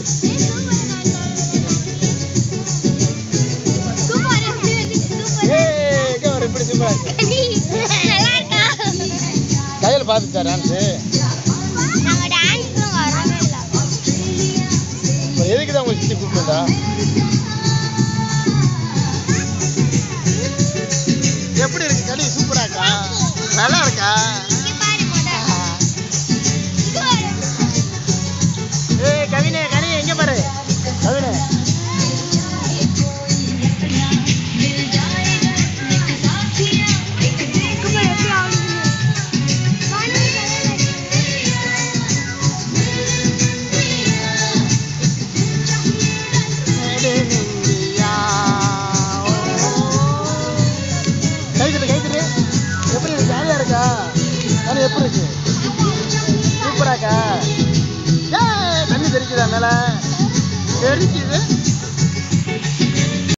ஏய் எங்க வர இப்படி சூப்பரா இருக்கு கையில் பார்த்துச்சா டான்ஸு இப்போ எதுக்கு தான் உங்க சித்தி கூப்பிட்டுருந்தா எப்படி இருக்கு களி சூப்பரா இருக்கா நல்லா இருக்கா ஏய் கவினே கனி எங்க பாரு கவினே கைத்தட்டு கைத்தட்டு எப்படி இருக்கு ஜாலியா இருக்கா கனி எப்படி இருக்கு சூப்பராக்கா ஏய் தண்ணி தெரிக்குதா மேல தெரிக்குது